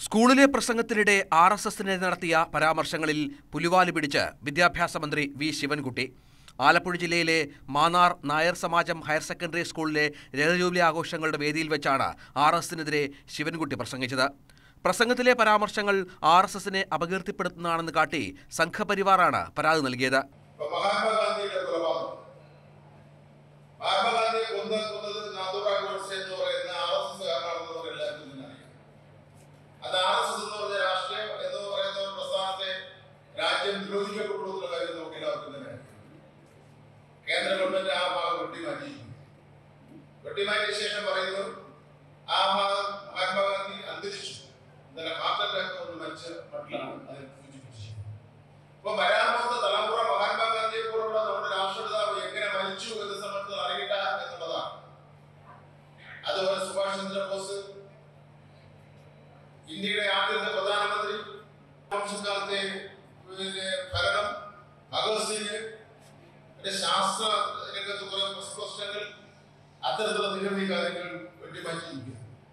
സ്കൂളിലെ പ്രസംഗത്തിനിടെ R S എസിനെ നടത്തിയ പരാമർശങ്ങളിൽ പുലിവാലി പിടിച്ച് വിദ്യാഭ്യാസ മന്ത്രി വി ശിവൻകുട്ടി ആലപ്പുഴ ജില്ലയിലെ മാന്നാർ നായർ സമാജം ഹയർ സെക്കൻഡറി സ്കൂളിലെ രഥജൂബിലി ആഘോഷങ്ങളുടെ വേദിയിൽ വെച്ചാണ് ആർ എസ് എസിനെതിരെ ശിവൻകുട്ടി പ്രസംഗിച്ചത് പ്രസംഗത്തിലെ പരാമർശങ്ങൾ ആർ എസ് എസിനെ അപകീർത്തിപ്പെടുത്തുന്നതാണെന്ന് കാട്ടി സംഘപരിവാറാണ് പരാതി നൽകിയത് ഇപ്പൊ മഹാത്മാഗാന്ധിയുടെ കൊലപാതകം മഹാത്മാഗാന്ധിയെ കൊന്ന കൊന്നത് നാഥുറാം ഗോഡ്സെ എന്ന് പറയുന്ന ആർ എസ് എസ് കാരനാണെന്ന് നമുക്ക് എല്ലാവർക്കും തന്നെ അറിയാം അത് ആർ എസ് എസ് എന്ന് പറഞ്ഞ രാഷ്ട്രീയം എന്ന് പറയുന്ന ഒരു പ്രസ്ഥാനത്തെ രാജ്യം നിരോധിക്കപ്പെട്ടു എന്നുള്ള കാര്യം നമുക്ക് എല്ലാവർക്കും തന്നെ അറിയാം കേന്ദ്ര ഗവൺമെന്റ് ആ ഭാഗം വെട്ടിമാറ്റിയിരിക്കുന്നു വെട്ടിമാറ്റിയ ശേഷം പറയുന്നു ആ ഭാഗം മഹാത്മാഗാന്ധി അന്തരിച്ചു ഇന്നലെ ഹാർട്ട് അറ്റാക്ക് കൊണ്ട് മരിച്ച മട്ടിലാണ് അതിനെ സൂചിപ്പിച്ചത് ഇപ്പൊ വരാൻ പോകുന്ന തലമുറ മഹാത്മാഗാന്ധിയെ പോലുള്ള നമ്മുടെ രാഷ്ട്രപിതാവ് എങ്ങനെ മരിച്ചു എന്ന് സംബന്ധിച്ച് അറിയില്ല എന്നുള്ളതാണ് അതുപോലെ സുഭാഷ് ചന്ദ്രബോസ് ഇന്ത്യയുടെ ആദ്യത്തെ പ്രധാനമന്ത്രി വംശകാലത്തെ പിന്നെ ഭരണം ഭഗത് സിംഗ് പിന്നെ ശാസ്ത്ര രംഗത്ത് കുറെ പ്രശ്നങ്ങൾ അത്തരത്തിലുള്ള നിരവധി കാര്യങ്ങൾ വെട്ടിമാറ്റിയിരിക്കുന്നു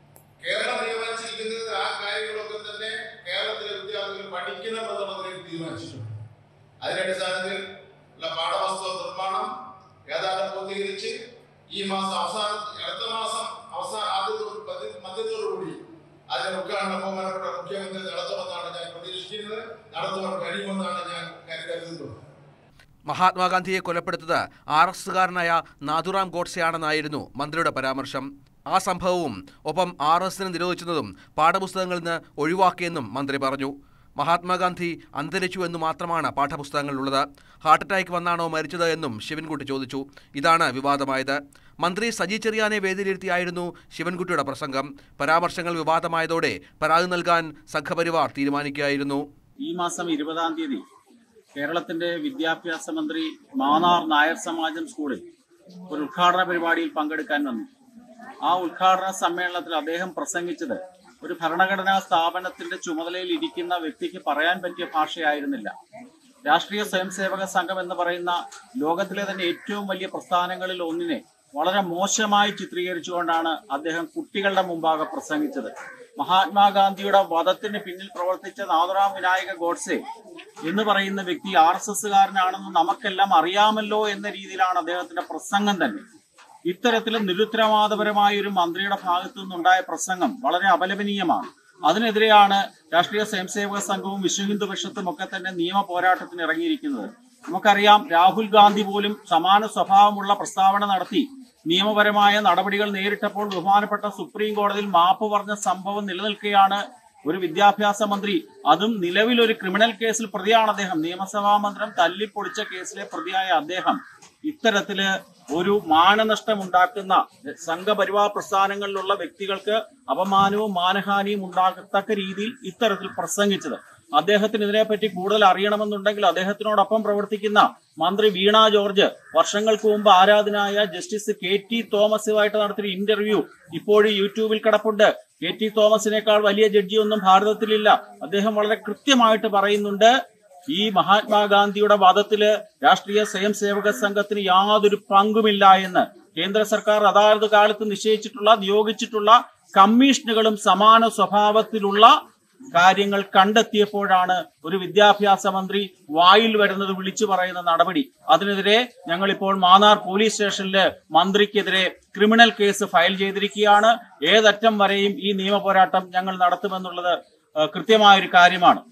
കേരളം തീരുമാനിച്ചിരിക്കുന്നത് ആ കാര്യങ്ങളൊക്കെ തന്നെ കേരളത്തിലെ വിദ്യാർത്ഥികൾ പഠിക്കണം എന്നുള്ളതിനെ തീരുമാനിച്ചിട്ടുണ്ട് അതിന്റെ അടിസ്ഥാനത്തിൽ ഉള്ള പാഠപുസ്തക നിർമ്മാണം ഏതാണ്ട് പൂർത്തീകരിച്ച് ഈ മാസം അവസാന അടുത്ത മാസം അവസാന ആദ്യത്തോട് മധ്യത്തോടുകൂടി അതിന്റെ ഉദ്ഘാടനം ബഹുമാനപ്പെട്ട മുഖ്യമന്ത്രി നടത്തുമെന്നാണ് ഞാൻ പ്രതീക്ഷിക്കുന്നത് നടത്തുവാൻ കഴിയുമെന്നാണ് ഞാൻ കരുതുന്നത് മഹാത്മാഗാന്ധിയെ കൊലപ്പെടുത്തത് ആർ എസ് എസുകാരനായ നാഥുറാം ഗോഡ്സെയാണെന്നായിരുന്നു മന്ത്രിയുടെ പരാമർശം ആ സംഭവവും ഒപ്പം ആർ എസ് എസിനെ നിരോധിച്ചതും പാഠപുസ്തകങ്ങളിൽ നിന്ന് ഒഴിവാക്കിയെന്നും മന്ത്രി പറഞ്ഞു മഹാത്മാഗാന്ധി അന്തരിച്ചു എന്ന് മാത്രമാണ് പാഠപുസ്തകങ്ങളിലുള്ളത് ഹാർട്ട് അറ്റാക്ക് വന്നാണോ മരിച്ചത് എന്നും ശിവൻകുട്ടി ചോദിച്ചു ഇതാണ് വിവാദമായത് മന്ത്രി സജി ചെറിയാനെ വേദിയിലിരുത്തിയായിരുന്നു ശിവൻകുട്ടിയുടെ പ്രസംഗം പരാമർശങ്ങൾ വിവാദമായതോടെ പരാതി നൽകാൻ സംഘപരിവാർ തീരുമാനിക്കുകയായിരുന്നു ഈ മാസം ഇരുപതാം തീയതി കേരളത്തിന്റെ വിദ്യാഭ്യാസ മന്ത്രി മാന്നാർ നായർ സമാജം സ്കൂളിൽ ഒരു ഉദ്ഘാടന പരിപാടിയിൽ പങ്കെടുക്കാൻ വന്നു ആ ഉദ്ഘാടന സമ്മേളനത്തിൽ അദ്ദേഹം പ്രസംഗിച്ചത് ഒരു ഭരണഘടനാ സ്ഥാപനത്തിന്റെ ചുമതലയിൽ ഇരിക്കുന്ന വ്യക്തിക്ക് പറയാൻ പറ്റിയ ഭാഷയായിരുന്നില്ല രാഷ്ട്രീയ സ്വയംസേവക സംഘം എന്ന് പറയുന്ന ലോകത്തിലെ തന്നെ ഏറ്റവും വലിയ പ്രസ്ഥാനങ്ങളിൽ ഒന്നിനെ വളരെ മോശമായി ചിത്രീകരിച്ചുകൊണ്ടാണ് അദ്ദേഹം കുട്ടികളുടെ മുമ്പാകെ പ്രസംഗിച്ചത് മഹാത്മാഗാന്ധിയുടെ വധത്തിന് പിന്നിൽ പ്രവർത്തിച്ച നാഥുറാം വിനായക ഗോഡ്സെ എന്ന് പറയുന്ന വ്യക്തി ആർ എസ് എസ്സുകാരനാണെന്ന് നമുക്കെല്ലാം അറിയാമല്ലോ എന്ന രീതിയിലാണ് അദ്ദേഹത്തിന്റെ പ്രസംഗം തന്നെ ഇത്തരത്തിലും നിരുത്തരവാദപരമായ ഒരു മന്ത്രിയുടെ ഭാഗത്തു നിന്നുണ്ടായ പ്രസംഗം വളരെ അപലപനീയമാണ് അതിനെതിരെയാണ് രാഷ്ട്രീയ സ്വയംസേവക സംഘവും വിശ്വ ഹിന്ദു പരിഷത്തും ഒക്കെ തന്നെ നിയമ പോരാട്ടത്തിന് ഇറങ്ങിയിരിക്കുന്നത് നമുക്കറിയാം രാഹുൽ ഗാന്ധി പോലും സമാന സ്വഭാവമുള്ള പ്രസ്താവന നടത്തി നിയമപരമായ നടപടികൾ നേരിട്ടപ്പോൾ ബഹുമാനപ്പെട്ട സുപ്രീം കോടതിയിൽ മാപ്പ് പറഞ്ഞ സംഭവം നിലനിൽക്കുകയാണ് ഒരു വിദ്യാഭ്യാസ മന്ത്രി അതും നിലവിൽ ഒരു ക്രിമിനൽ കേസിൽ പ്രതിയാണ് അദ്ദേഹം നിയമസഭാ മന്ദിരം തല്ലിപ്പൊളിച്ച കേസിലെ പ്രതിയായ അദ്ദേഹം ഇത്തരത്തില് ഒരു മാനനഷ്ടം ഉണ്ടാക്കുന്ന സംഘപരിവാർ പ്രസ്ഥാനങ്ങളിലുള്ള വ്യക്തികൾക്ക് അപമാനവും മാനഹാനിയും ഉണ്ടാകത്തക്ക രീതിയിൽ ഇത്തരത്തിൽ പ്രസംഗിച്ചത് അദ്ദേഹത്തിന് ഇതിനെപ്പറ്റി കൂടുതൽ അറിയണമെന്നുണ്ടെങ്കിൽ അദ്ദേഹത്തിനോടൊപ്പം പ്രവർത്തിക്കുന്ന മന്ത്രി വീണ ജോർജ് വർഷങ്ങൾക്ക് മുമ്പ് ആരാധനായ ജസ്റ്റിസ് കെ ടി തോമസുമായിട്ട് നടത്തിയ ഇന്റർവ്യൂ ഇപ്പോഴും യൂട്യൂബിൽ കിടപ്പുണ്ട് കെ ടി തോമസിനേക്കാൾ വലിയ ജഡ്ജിയൊന്നും ഭാരതത്തിലില്ല അദ്ദേഹം വളരെ കൃത്യമായിട്ട് പറയുന്നുണ്ട് ഈ മഹാത്മാഗാന്ധിയുടെ വാദത്തില് രാഷ്ട്രീയ സ്വയം സേവക സംഘത്തിന് യാതൊരു പങ്കുമില്ല എന്ന് കേന്ദ്ര സർക്കാർ അതാത് കാലത്ത് നിശ്ചയിച്ചിട്ടുള്ള നിയോഗിച്ചിട്ടുള്ള കമ്മീഷനുകളും സമാന സ്വഭാവത്തിലുള്ള കാര്യങ്ങൾ കണ്ടെത്തിയപ്പോഴാണ് ഒരു വിദ്യാഭ്യാസ മന്ത്രി വായിൽ വരുന്നത് വിളിച്ചു പറയുന്ന നടപടി അതിനെതിരെ ഞങ്ങൾ ഇപ്പോൾ മാന്നാർ പോലീസ് സ്റ്റേഷനിൽ മന്ത്രിക്കെതിരെ ക്രിമിനൽ കേസ് ഫയൽ ചെയ്തിരിക്കുകയാണ് ഏതറ്റം വരെയും ഈ നിയമ പോരാട്ടം ഞങ്ങൾ നടത്തുമെന്നുള്ളത് കൃത്യമായ ഒരു കാര്യമാണ്